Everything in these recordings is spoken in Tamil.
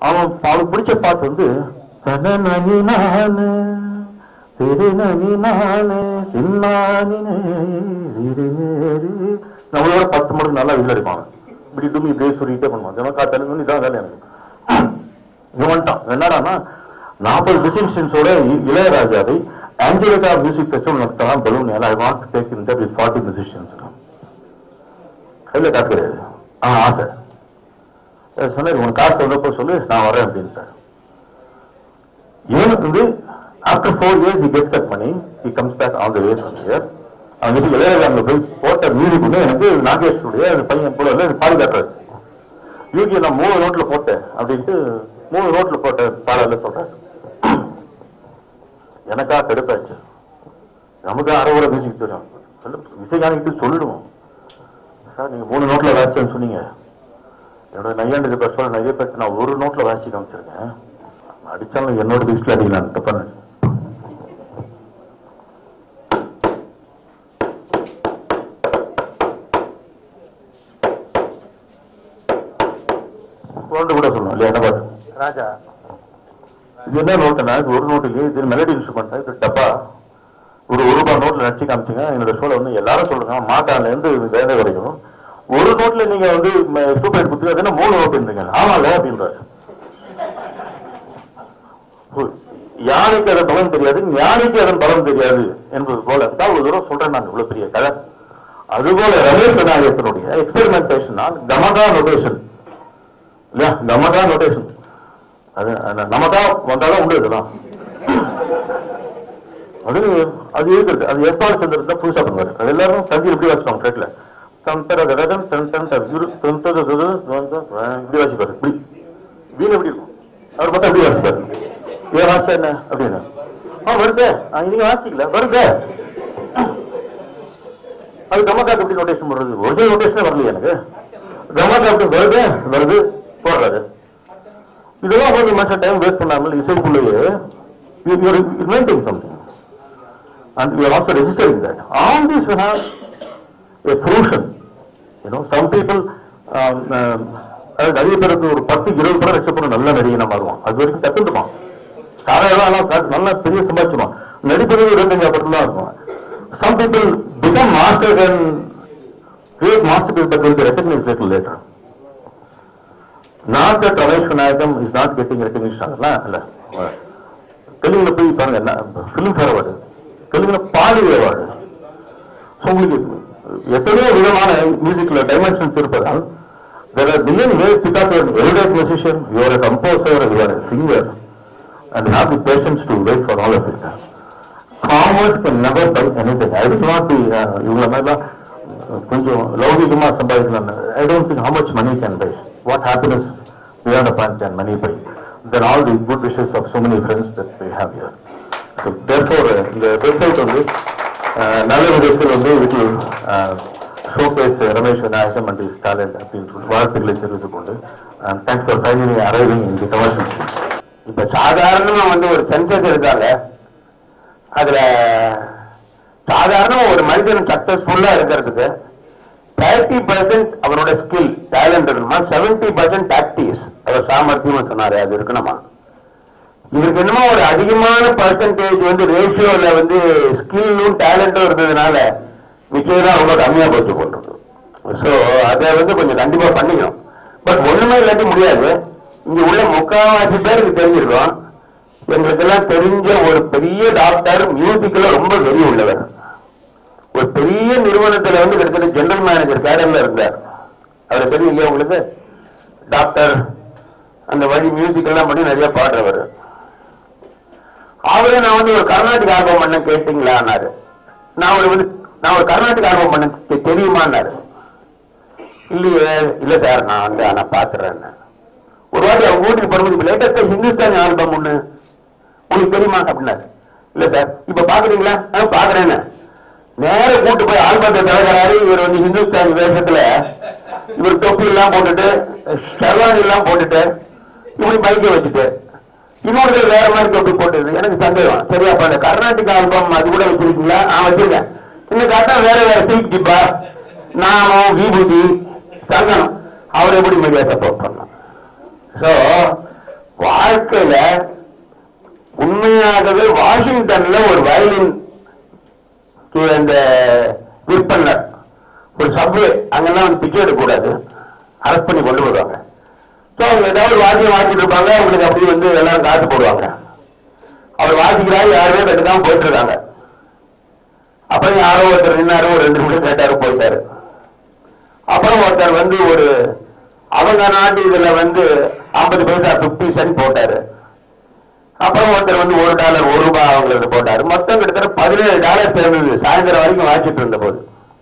அவன் அவனுக்கு பிடிச்ச பாட்டு வந்து "தனனனி நானு, திருநனி நானு, சின்னானினே, விரிநேரி." நம்மளோட பத்து மணிக்கு நல்லா வீல் அடிப்பாங்க இப்படி தும்மி இப்படியே சொல்லிட்டே பண்ணுவான் தினக்கா தெலுங்கு இதான் வேலை எனக்கு இவன் வந்துட்டான் என்னடான்னா நாற்பது டிசிஷன்ஸோட இளையராஜாவை ஆஞ்சலிகா மியூசிக் ஃபெஸ்டிவல் நடத்தலாம் பலூன் I want take in that with forty musicians கையில் காசு கிடையாது ஆ ஆசை அஹ் சொன்னார் உனக்கு காசு வந்தப்போ சொல்லு நான் வரேன் அப்படின்னு சார் இவனுக்கு வந்து after four years he gets that money he comes back all the way from here அவன் வந்து இளையராஜாங்க போய் போட்ட மியூசிக் வந்து எனக்கு நாகேஷனுடைய அந்த பையன் போல வந்து பாடி காட்டுறாரு யூகி நான் மூணு நோட்ல போட்டேன் அப்படின்ட்டு மூணு நோட்ல போட்ட பாடல சொல்றேன் எனக்கா கடுப்பாச்சு நமக்கு அறுபது மியூசிக் தெரியும் சொல்லு இசைஞானிக்கிட்டு சொல்லிடுவோம் சார் நீங்க மூணு நோட்ல வாசிச்சேன்னு சொன்னீங்க என்னோட நையாண்டு பர்சனல் நிறைய பேர் நான் ஒரு நோட்ல வாசி காமிச்சிருக்கேன் அடிச்சாலும் என்னோட லிஸ்ட்ல அடிக்கலாம் தப்பா நினைச்சு. குழந்தை கூட சொல்லணும் இல்லையா என்ன பாட்டு ராஜா இது என்ன நோட்டுனா இது ஒரு நோட்டு இல்லையே இது மெலடி இன்ஸ்ட்ருமெண்ட் இது டப்பா ஒரு ஒரு ரூபாய் நோட்ல நடிச்சு காமிச்சிங்க என்னோட ஷோல வந்து எல்லாரும் சொல்றாங்க மாட்டான்ல இருந்து வேலை வரைக்கும் ஒரு நோட்ல நீங்க வந்து சூப்பர் குத்துக்கு அது என்ன மூணு நோட்டு இருந்தீங்க ஆமால அப்படின்றாரு ஓ, யானைக்கு அதன் பலம் தெரியாது ஞானிக்கு அதன் பலம் தெரியாது என்பது போல தான் ஒரு தூரம் சொல்றேன் நான் இவ்வளவு பெரிய கதை அதுபோல ரமேஷ் விநாயகத்தினுடைய எக்ஸ்பெரிமெண்டேஷன் கமகா நோட்டேஷன் இல்லையா கமகா நோட்டேஷன் அது அது நமக்கா வந்தாலும் உண்டு இதெல்லாம் அது அது இருக்குது அது எப்பாடு சந்திரன் தான் புதுசா பண்ணுவாரு அது எல்லாரும் சந்தி எப்படி வச்சுக்கோங்க ட்ரெட்ல சந்தர கதகன் சன் சன் சன் குரு சந்தர கது இப்படி வச்சுப்பாரு இப்படி வீண் எப்படி இருக்கும் அவர் பார்த்தா எப்படி வாசிப்பாரு ஏன் வாசிச்சா என்ன அப்படின்னு ஆ வருது நீங்க வாசிக்கல வருது அது கமக்காக்கு எப்படி நோட்டேஷன் பண்றது ஒரிஜினல் நோட்டேஷனே வரலையே எனக்கு கமக்காக்கு வருது வருது போடுறாரு இதெல்லாம் கொஞ்சம் மற்ற டைம் வேஸ்ட் பண்ணாமல் இசைக்குள்ளேயே you are inventing something and we are also registering that. All these have a fruition. You know, some people, um, um, அது நிறைய பேருக்கு ஒரு பத்து இருபது படம் வச்சப்பறம் நல்ல நடிகை மாறுவான் அது வரைக்கும் கத்துட்டுப்பான் கதையெல்லாம் எல்லாம் கா- நல்லா பெரிய சம்பாதிச்சுவான் நடிப்பது இருபத்தஞ்சு படம் தான் இருக்கும் some people become master and great master people will be recognise little later not that Ramesh Vinayagam is not getting recognition அதெல்லாம் இல்ல தெலுங்குல போய் பாருங்க என்ன பிலிம் ஃபேர் அவார்டு தெலுங்குல பாடி அவார்டு So, உங்களுக்கு எத்தனையோ விதமான மியூசிக்ல டைமென்ஷன்ஸ் இருப்பதால் there are million ways because you are an erudite musician, you are a composer, you are a singer, and have the patience to wait for all of it. Commerce can never buy anything. I will not be, uh, இவங்கள மாதிரிலாம் uh, கொஞ்சம் லௌகிகமா சம்பாதிக்கலாம் I don't think how much money can buy. What happiness beyond a point can money buy? Then all the good wishes of so many friends that we have here. So therefore, uh, இந்த வெப்சைட் வந்து uh, நல்ல விதத்தில் வந்து இதுக்கு showcase Ramesh Vinayagam and is talent அப்படின்னு சொல்லி வாழ்த்துக்களை தெரிவித்துக் கொண்டு thanks for finally arriving in the commercial இப்ப சாதாரணமா வந்து ஒரு சென்சஸ் இருக்காங்க அதுல சாதாரணமா ஒரு மனிதன் சக்சஸ்ஃபுல்லா இருக்கிறதுக்கு தேர்ட்டி பர்சன்ட் அவனோட ஸ்கில் டேலண்ட் இருக்கணுமா செவன்டி பர்சன்ட் டாக்டிஸ் அவர் சாமர்த்தியம் சொன்னாரு அது இருக்கணுமா இவருக்கு என்னமோ ஒரு அதிகமான பர்சன்டேஜ் வந்து ரேஷியோல வந்து ஸ்கில்லும் டேலண்டும் இருந்ததுனால மிச்சம் தான் ரொம்ப கம்மியா போச்சு போன்றது ஸோ அதை வந்து கொஞ்சம் கண்டிப்பா பண்ணிக்கணும் பட் ஒண்ணுமே இல்லாட்டி முடியாது இங்க உள்ள முக்காவாசி பேருக்கு தெரிஞ்சிருக்கோம் எங்களுக்கெல்லாம் தெரிஞ்ச ஒரு பெரிய டாக்டர் மியூசிக்ல ரொம்ப வெறி உள்ளவர் ஒரு பெரிய நிறுவனத்துல வந்து கிட்டத்தட்ட ஜெனரல் மேனேஜர் கேடர்ல இருந்தார் அவரை தெரியும் இல்லையா உங்களுக்கு டாக்டர் அந்த வழி மியூசிக் எல்லாம் பண்ணி நிறைய பாடுறவர் அவரே நான் வந்து ஒரு கர்நாடிக் ஆல்பம் பண்ண கேட்டீங்களான்னாரு நான் ஒரு வந்து நான் ஒரு கர்நாடிக் ஆல்பம் பண்ண தெ- தெரியுமான்னாரு இல்லையே இல்ல சார் நான் வந்து நான் பாத்துறேன் ஒரு வாட்டி அவங்க வீட்டுக்கு போடும்போது லேட்டஸ்டா ஹிந்துஸ்தானி ஆல்பம் ஒண்ணு உங்களுக்கு தெரியுமா அப்படின்னாரு இல்ல சார் இப்ப பாக்குறீங்களா நான் பாக்குறேன்னு நேர கூட்டு போய் ஆல்பத்தை திறக்கிறாரு இவர் வந்து ஹிந்துஸ்தானி வேஷத்துல இவர் தொப்பி எல்லாம் போட்டுட்டு ஷர்வானி எல்லாம் போட்டுட்டு இப்படி மைக்க வச்சுட்டு இன்னொருத்தர் வேற மாதிரி தொப்பி போட்டுது எனக்கு சந்தேகம் சரி அப்ப அந்த கர்நாடிக் ஆல்பம் அது கூட வச்சிருக்கீங்களா ஆ வச்சிருக்கேன் இன்னும் காட்டா வேற வேற சீட் ஜிப்பா நாமம் விபூதி சந்தனம் அவர் எப்படி மீடியா சப்போர்ட் பண்ணலாம் சோ வாழ்க்கையில உண்மையாகவே வாஷிங்டன்ல ஒரு வயலின் இந்த விற்பனர் ஒரு சப்வே அங்கெல்லாம் வந்து பிச்சை எடுக்கக்கூடாது அரெஸ்ட் பண்ணி கொண்டு வருவாங்க ஸோ அவங்க ஏதாவது வாத்தியம் வாசிட்டு இருப்பாங்க அவங்களுக்கு அப்படி வந்து எல்லாரும் காசு போடுவாங்க அவர் வாசிக்கிறாரு யாருமே கட்டுக்காம போயிட்டு இருக்காங்க அப்புறம் யாரோ ஒருத்தர் நின்னாரு ஒரு ரெண்டு நிமிஷம் கேட்டாரு போயிட்டாரு அப்புறம் ஒருத்தர் வந்து ஒரு அவங்க நாட்டு இதுல வந்து ஐம்பது பைசா பிப்டி சென்ட் போட்டாரு அப்புறம் ஒருத்தர் வந்து ஒரு டாலர் ஒரு ரூபாய் அவங்களுக்கு போட்டாரு மொத்தம் கிட்டத்தட்ட பதினேழு டாலர் சேர்ந்தது சாயந்தரம் வரைக்கும் வாசிட்டு இருந்த போது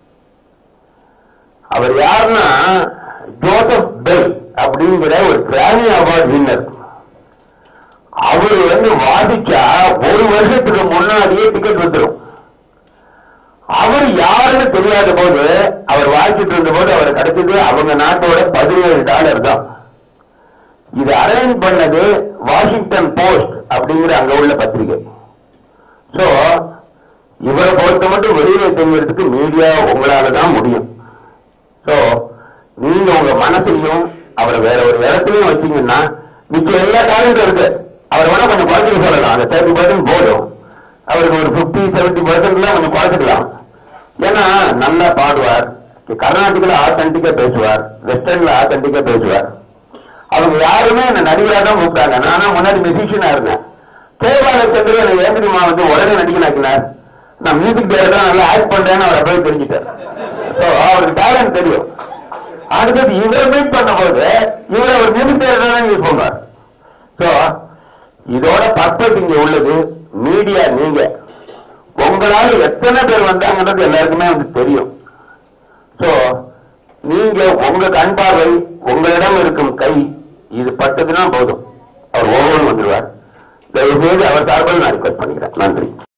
அவர் யாருன்னா ஜோசப் பெல் அப்படிங்கிற ஒரு கிராமி அவார்ட் வின்னர் அவர் வந்து வாசிச்சா ஒரு வருஷத்துக்கு முன்னாடியே டிக்கெட் வந்துடும் அவர் யாருன்னு தெரியாத போது அவர் வாசிட்டு இருந்த போது அவர் கிடைச்சது அவங்க நாட்டோட பதினேழு டாலர் தான் இது அரேஞ்ச் பண்ணது வாஷிங்டன் போஸ்ட் அப்படிங்கிற அங்க உள்ள பத்திரிகை சோ இவரை பொறுத்த மட்டும் வெளியில தெரிகிறதுக்கு மீடியா உங்களால தான் முடியும் சோ நீங்க உங்க மனசுலயும் அவரை வேற ஒரு இடத்துலயும் வச்சீங்கன்னா மிச்சம் எல்லா டேலண்டும் இருக்கு அவர் வேணா கொஞ்சம் குறைச்சிக்க சொல்லலாம் அந்த தேர்ட்டி பர்சன்ட் போதும் அவருக்கு ஒரு பிப்டி செவன்டி பர்சன்ட்லாம் கொஞ்சம் குறைச்சிக்கலாம் ஏன்னா நல்லா பாடுவார் கர்நாடகில ஆத்தன்டிக்கா பேசுவார் வெஸ்டர்ன்ல ஆத்தன்டிக்கா பேசுவார் அவங்க யாருமே என்ன நடிகரா தான் கூப்பிட்டாங்க நானா முன்னாடி மியூசிஷியனா இருந்தேன் கேபால சந்திர எனக்கு ஏன் தெரியுமா வந்து உடனே நடிக்கனாக்கினார் நான் மியூசிக் டைரக்டர் நல்லா ஆக்ட் பண்றேன்னு அவரை போய் தெரிஞ்சுட்டார் ஸோ அவருக்கு டேலண்ட் தெரியும் அடுத்தது இவரை மீட் பண்ணும்போது இவரை ஒரு மியூசிக் டைரக்டர் தான் யூஸ் பண்ணுவார் ஸோ இதோட பர்பஸ் இங்க உள்ளது மீடியா நீங்க உங்களால எத்தனை பேர் வந்தாங்கன்றது எல்லாருக்குமே வந்து தெரியும் சோ நீங்க உங்க கண் பார்வை உங்களிடம் இருக்கும் கை இது பட்டதுன்னா போதும் அவர் ஒவ்வொரு வந்துடுவார் தயவு செய்து